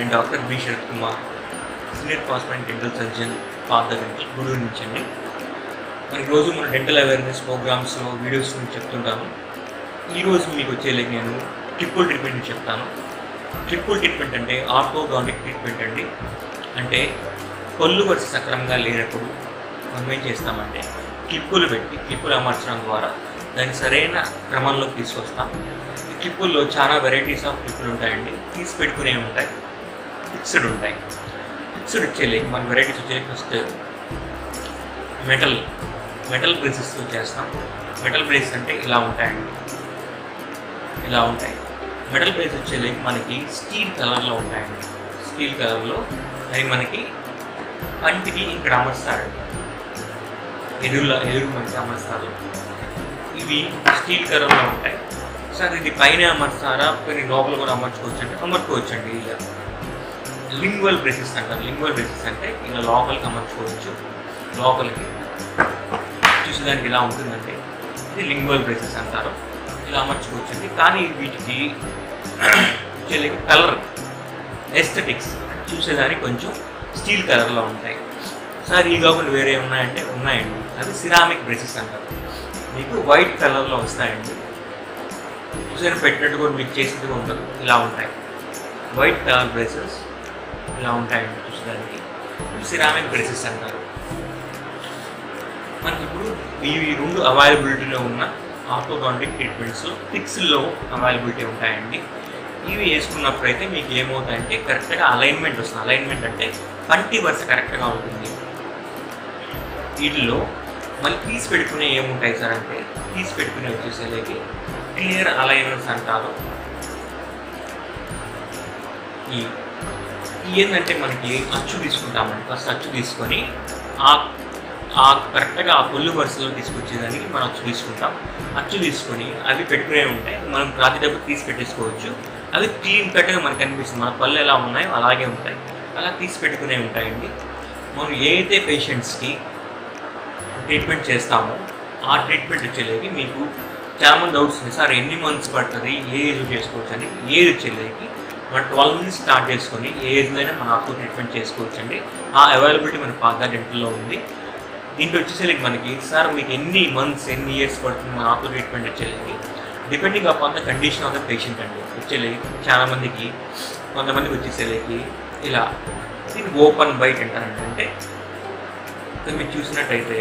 నేను doctor B Sharath Kumar senior పాస్మెంట్ dental surgeon పాత డెంటల్ గూడూరు నుంచి అండి మరి రోజు మన డెంటల్ అవేర్నెస్ ప్రోగ్రామ్స్ వీడియోస్ గురించి చెప్తుంటాను ఈరోజు మీకు వచ్చేలాగా నేను ట్రిపుల్ ట్రీట్మెంట్ చెప్తాను ట్రిపుల్ ట్రీట్మెంట్ అంటే ఆర్థోడాంటిక్ ట్రీట్మెంట్ అండి అంటే పళ్ళు వరుస సక్రమంగా లేనప్పుడు మనం ఏం చేస్తామంటే క్లిప్పులు పెట్టి క్లిప్పులు అమర్చడం ద్వారా దాన్ని సరైన క్రమంలోకి తీసుకొస్తాం ఈ క్లిప్పుల్లో చాలా వెరైటీస్ ఆఫ్ క్లిప్పులు ఉంటాయండి తీసి పెట్టుకునే ఉంటాయి ఫిక్స్డ్ ఉంటాయి ఫిక్స్డ్ వచ్చేలేక మన వెరైటీస్ వచ్చేది ఫస్ట్ మెటల్ మెటల్ బ్రేసెస్తో చేస్తాం మెటల్ బ్రేస్ అంటే ఇలా ఉంటాయండి ఇలా ఉంటాయి మెటల్ బ్రేస్ వచ్చేలేక మనకి స్టీల్ కలర్లో ఉంటాయండి స్టీల్ కలర్లో అవి మనకి పంటికి ఇక్కడ అమర్స్తారండి ఎదురులో ఎదురు మనకి అమర్స్తారు ఇవి స్టీల్ కలర్లో ఉంటాయి సార్ ఇది పైన అమర్స్తారా కొన్ని లోపల కూడా అమర్చుకోవచ్చు అంటే అమర్చుకోవచ్చు అండి ఇలా లింగ్వల్ బ్రేసెస్ అంటారు లింగ్వల్ బ్రేసెస్ అంటే ఇలా లోపలికి అమర్చుకోవచ్చు లోపలికి చూసేదానికి ఇలా ఉంటుందండి ఇది లింగ్వల్ బ్రేసెస్ అంటారు ఇలా అమర్చుకోవచ్చు అండి కానీ వీటికి కలర్ ఎస్థెటిక్స్ చూసేదానికి కొంచెం స్టీల్ కలర్లో ఉంటాయి సార్ ఈ కాకుండా వేరే ఉన్నాయంటే ఉన్నాయండి అవి సిరామిక్ బ్రేసెస్ అంటారు మీకు వైట్ కలర్లో వస్తాయండి చూసాను పెట్టినట్టు కూడా మీకు చేసినట్టుగా ఉండదు ఇలా ఉంటాయి వైట్ కలర్ బ్రేసెస్ ఇలా ఉంటాయండి చూసేదానికి సిరామిక్ బ్రేసెస్ అంటారు మనకి ఇప్పుడు ఇవి రెండు అవైలబిలిటీలో ఉన్న ఆర్థోడాంటిక్ ట్రీట్మెంట్స్ ఫిక్స్లో అవైలబిలిటీ ఉంటాయండి ఇవి వేసుకున్నప్పుడైతే మీకు ఏమవుతాయంటే కరెక్ట్గా అలైన్మెంట్ వస్తుంది అలైన్మెంట్ అంటే పంటి వరుస కరెక్ట్గా ఉంటుంది వీటిలో మళ్ళీ తీసి పెట్టుకునే ఏముంటాయి సార్ అంటే తీసి పెట్టుకునే వచ్చేసేలేకి క్లియర్ అలైనర్స్ అంటారు ఈ ఈ ఏంటంటే మనకి అచ్చు తీసుకుంటామండి ఫస్ట్ అచ్చు తీసుకొని ఆ ఆ కరెక్ట్గా ఆ పొల్లు వరుసలో తీసుకొచ్చేదానికి మనం అచ్చు తీసుకుంటాం అచ్చు తీసుకొని అవి పెట్టుకునే ఉంటాయి మనం రాత్రి డబ్బు తీసి పెట్టేసుకోవచ్చు అవి క్లీన్ కట్గా మనకు అనిపిస్తుంది మన పళ్ళు ఎలా ఉన్నాయో అలాగే ఉంటాయి అలా తీసి పెట్టుకునే ఉంటాయండి మనం ఏదైతే పేషెంట్స్కి ట్రీట్మెంట్ చేస్తామో ఆ ట్రీట్మెంట్ వచ్చేలేకి మీకు చాలామంది డౌట్స్ ఉంది సార్ ఎన్ని మంత్స్ పడుతుంది ఏ ఏజ్ చేసుకోవచ్చు అని ఏజ్ వచ్చేలేకి మన ట్వెల్వ్ నుంచి స్టార్ట్ చేసుకొని ఏ ఏజ్లో అయినా మన ఆకు ట్రీట్మెంట్ చేసుకోవచ్చు అండి ఆ అవైలబిలిటీ మన పాత డెంటల్లో ఉంది దీంట్లో వచ్చేసరికి మనకి సార్ మీకు ఎన్ని మంత్స్ ఎన్ని ఇయర్స్ పడుతుంది మన ఆకు ట్రీట్మెంట్ వచ్చేలేకి depending upon the condition of the patient అండి వచ్చేలేకి చాలామందికి కొంతమందికి వచ్చేసరికి ఇలా దీన్ని ఓపెన్ బైట్ అంటారండి అంటే ఇక్కడ మీరు చూసినట్టయితే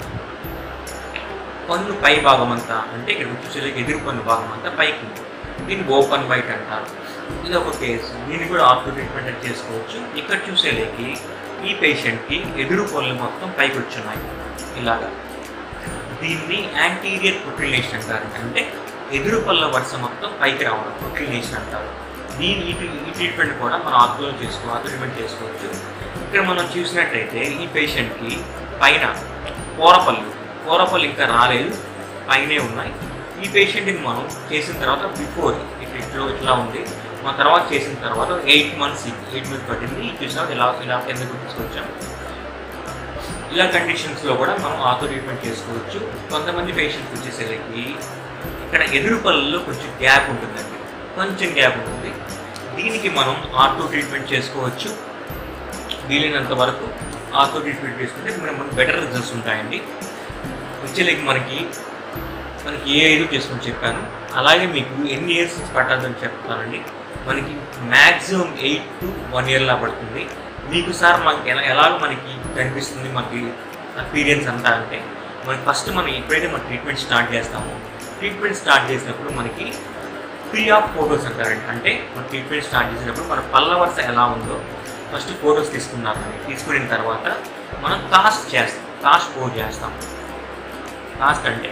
పన్ను పై భాగం అంతా అంటే ఇక్కడ చూసేలేక ఎదురు పన్ను భాగం అంతా పైకి ఉంది. దీన్ని ఓపెన్ బైట్ అంటారు ఇది ఒక కేసు దీన్ని కూడా ఆర్థో ట్రీట్మెంట్ చేసుకోవచ్చు ఇక్కడ చూసేలేకి ఈ పేషెంట్కి ఎదురు పళ్ళు మొత్తం పైకి వచ్చున్నాయి ఇలాగా దీన్ని యాంటీరియర్ పొట్రిలేషన్ అంటారు అంటే ఎదురు పళ్ళ వరుస మొత్తం పైకి రావడం పొట్రిలేషన్ అంటారు దీని ఈ ట్రీ- ఈ ట్రీట్మెంట్ కూడా మనం ఆర్థోలో చేసుకో ఆర్థో ట్రీట్మెంట్ చేసుకోవచ్చు ఇక్కడ మనం చూసినట్టయితే ఈ పేషెంట్కి పైన కూరపళ్ళు కూరపళ్ళు ఇంకా రాలేదు పైనే ఉన్నాయి ఈ పేషెంట్ని మనం చేసిన తర్వాత బిఫోర్ ఇట్లా ఇట్లా ఇట్లా ఉంది మన తర్వాత చేసిన తర్వాత ఎయిట్ మంత్స్ ఎయిట్ మంత్స్ పట్టింది చూసినా ఇలా ఇలా ఎందుకు తీసుకొచ్చాం ఇలా కండిషన్స్లో కూడా మనం ఆటో ట్రీట్మెంట్ చేసుకోవచ్చు కొంతమంది పేషెంట్స్ వచ్చేసరికి ఇక్కడ ఎదురు పళ్ళలో కొంచెం గ్యాప్ ఉంటుందండి కొంచెం గ్యాప్ ఉంటుంది దీనికి మనం ఆటో ట్రీట్మెంట్ చేసుకోవచ్చు వీలైనంత వరకు ఆటో ట్రీట్మెంట్ చేసుకుంటే మనం మనకు బెటర్ రిజల్ట్స్ ఉంటాయండి వచ్చేలేక మనకి మనకి ఏ ఐదు చేసుకొని చెప్పాను అలాగే మీకు ఎన్ని ఇయర్స్ పట్టదని చెప్తానండి మనకి మ్యాక్సిమం ఎయిట్ టు వన్ ఇయర్లా పడుతుంది మీకు సార్ మనకి ఎలా ఎలాగో మనకి కనిపిస్తుంది మనకి ఎక్స్పీరియన్స్ అంతా అంటే మనకి ఫస్ట్ మనం ఎప్పుడైతే మన ట్రీట్మెంట్ స్టార్ట్ చేస్తామో ట్రీట్మెంట్ స్టార్ట్ చేసినప్పుడు మనకి ప్రీ ఆఫ్ ఫొటోస్ అంటారండి అంటే మన ట్రీట్మెంట్ స్టార్ట్ చేసినప్పుడు మన పళ్ళ వరుస ఎలా ఉందో ఫస్ట్ ఫొటోస్ తీసుకున్నారండి తీసుకున్న తర్వాత మనం కాస్ట్ చేస్తాం కాస్ట్ పోర్ చేస్తాం కాస్ట్ అంటే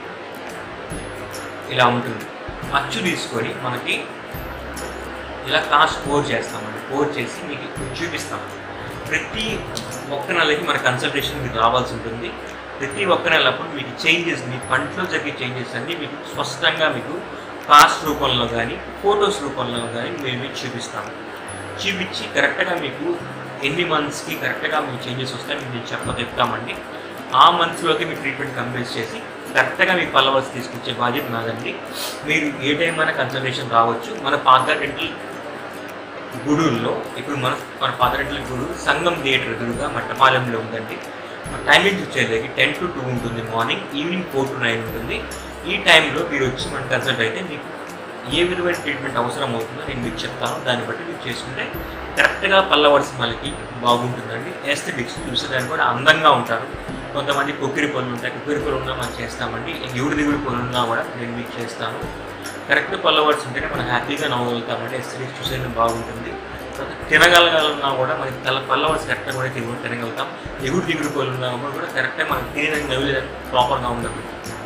ఇలా ఉంటుంది అచ్చు తీసుకొని మనకి ఇలా కాస్ట్ పోర్ చేస్తామండి పోర్ చేసి మీకు చూపిస్తాం ప్రతి ఒక్క నెలకి మన కన్సల్టేషన్ మీకు రావాల్సి ఉంటుంది ప్రతి ఒక్క నెలప్పుడు మీకు చేంజెస్ మీ పంటలో జరిగే చేంజెస్ అన్నీ మీకు స్పష్టంగా మీకు కాస్ట్ రూపంలో కానీ ఫొటోస్ రూపంలో కానీ మేము మీకు చూపిస్తాము చూపించి కరెక్ట్గా మీకు ఎన్ని మంత్స్కి కరెక్ట్గా మీ చేంజెస్ వస్తాయి మీకు నేను చెప్ప చెప్తామండి ఆ మంత్స్లోకి మీ ట్రీట్మెంట్ కంప్లీట్ చేసి కరెక్ట్గా మీ ఫాలోవర్స్ తీసుకొచ్చే బాధ్యత నాదండి మీరు ఏ టైం అయినా కన్సల్టేషన్ రావచ్చు మన పాత డెంటల్ గుడుల్లో ఇప్పుడు మన మన పాతరెడ్ల గుడు సంగం థియేటర్ ఎదురుగా మట్టపాలెంలో ఉందండి టైమింగ్స్ వచ్చేసరికి టెన్ టు టూ ఉంటుంది morning evening four to nine ఉంటుంది ఈ టైంలో మీరు వచ్చి మన కన్సల్ట్ అయితే మీకు ఏ విధమైన ట్రీట్మెంట్ అవసరం అవుతుందో నేను మీకు చెప్తాను దాన్ని బట్టి మీరు చేసుకుంటే కరెక్ట్గా పల్లవర్స్ వాళ్ళకి బాగుంటుందండి ఎస్థెటిక్స్ చూసేదానికి కూడా అందంగా ఉంటారు కొంతమంది కొక్కిరి పనులు ఉంటాయి కొక్కిరి పనులు ఉన్నా మనం చేస్తామండి ఎగుడు దిగుడు పనులు ఉన్నా కూడా నేను మీకు చేస్తాను కరెక్ట్ పల్లవర్స్ ఉంటేనే మనం హ్యాపీగా నవ్వగలుగుతామంటే ఎస్థెటిక్స్ చూసేది బాగుంటుంది తర్వాత తినగలగాలన్నా కూడా మనకి తల పల్లవర్స్ కరెక్ట్గా కూడా తిరుగు తినగలుగుతాం ఎగుడు దిగుడు పనులు ఉన్నా కూడా కరెక్ట్గా మనం తినేదానికి నవ్వులేదానికి ప్రాపర్గా ఉండదు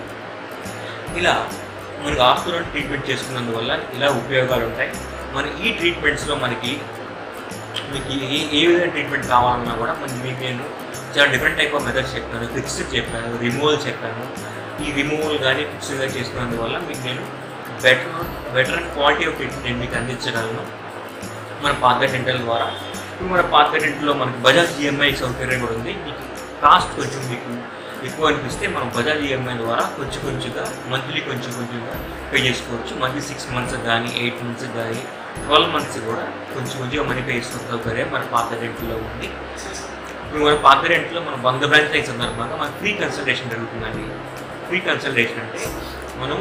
ఇలా మనకు ఆస్తులను ట్రీట్మెంట్ చేసుకున్నందువల్ల ఇలా ఉపయోగాలు ఉంటాయి మన ఈ ట్రీట్మెంట్స్లో మనకి మీకు ఏ ఏ విధమైన ట్రీట్మెంట్ కావాలన్నా కూడా మన మీకు నేను చాలా డిఫరెంట్ టైప్ ఆఫ్ మెథడ్స్ చెప్పాను ఫిక్స్డ్ చెప్పాను రిమూవల్ చెప్పాను ఈ రిమూవల్ కానీ ఫిక్స్డ్ కానీ చేసుకున్నందువల్ల మీకు నేను better better and quality of treatment నేను మీకు అందించగలను మన పాత డెంటల్ ద్వారా ఇప్పుడు మన పాత డెంటల్లో మనకి బజాజ్ ఈఎంఐ సౌకర్యం కూడా ఉంది మీకు కాస్ట్ కొంచెం మీకు ఎక్కువ అనిపిస్తే మనం బజాజ్ ఈఎంఐ ద్వారా కొంచెం కొంచెంగా మంత్లీ కొంచెం కొంచెంగా పే చేసుకోవచ్చు మంత్లీ సిక్స్ మంత్స్ కానీ ఎయిట్ మంత్స్ కానీ ట్వెల్వ్ మంత్స్ కూడా కొంచెం కొంచెంగా మనీ పే చేసుకున్న సౌకర్యం మన పాత రెంట్లో ఉంది ఇప్పుడు మన పాత రెంట్లో మన బంధ బ్రాంచ్ అయిన సందర్భంగా మన ఫ్రీ కన్సల్టేషన్ జరుగుతుందండి ఫ్రీ కన్సల్టేషన్ అంటే మనం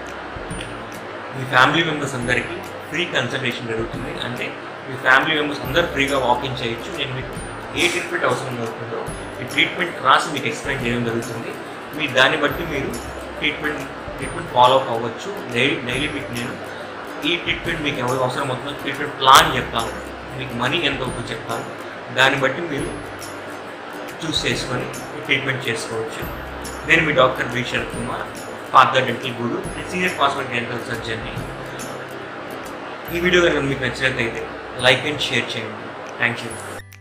మీ ఫ్యామిలీ మెంబర్స్ అందరికీ ఫ్రీ కన్సల్టేషన్ జరుగుతుంది అంటే మీ ఫ్యామిలీ మెంబర్స్ అందరూ ఫ్రీగా వాకింగ్ చేయొచ్చు నేను మీకు ఏ ట్రీట్మెంట్ అవసరం అవుతుందో ఈ ట్రీట్మెంట్ రాసి మీకు ఎక్స్ప్లెయిన్ చేయడం జరుగుతుంది మీ దాన్ని బట్టి మీరు ట్రీట్మెంట్ ట్రీట్మెంట్ ఫాలో అప్ అవ్వచ్చు డైలీ డైలీ మీకు నేను ఈ ట్రీట్మెంట్ మీకు ఎవరు అవసరం అవుతుందో ట్రీట్మెంట్ ప్లాన్ చెప్తాను మీకు మనీ ఎంత అవుతుందో చెప్తాను దాన్ని బట్టి మీరు చూస్ చేసుకొని ట్రీట్మెంట్ చేసుకోవచ్చు నేను మీ డాక్టర్ బి శరత్ కుమార్ పాత డెంటల్ గురు సీనియర్ కాస్మెటిక్ డెంటల్ సర్జన్ని ఈ వీడియో కనుక మీకు నచ్చినట్లయితే లైక్ అండ్ షేర్ చేయండి థ్యాంక్ యూ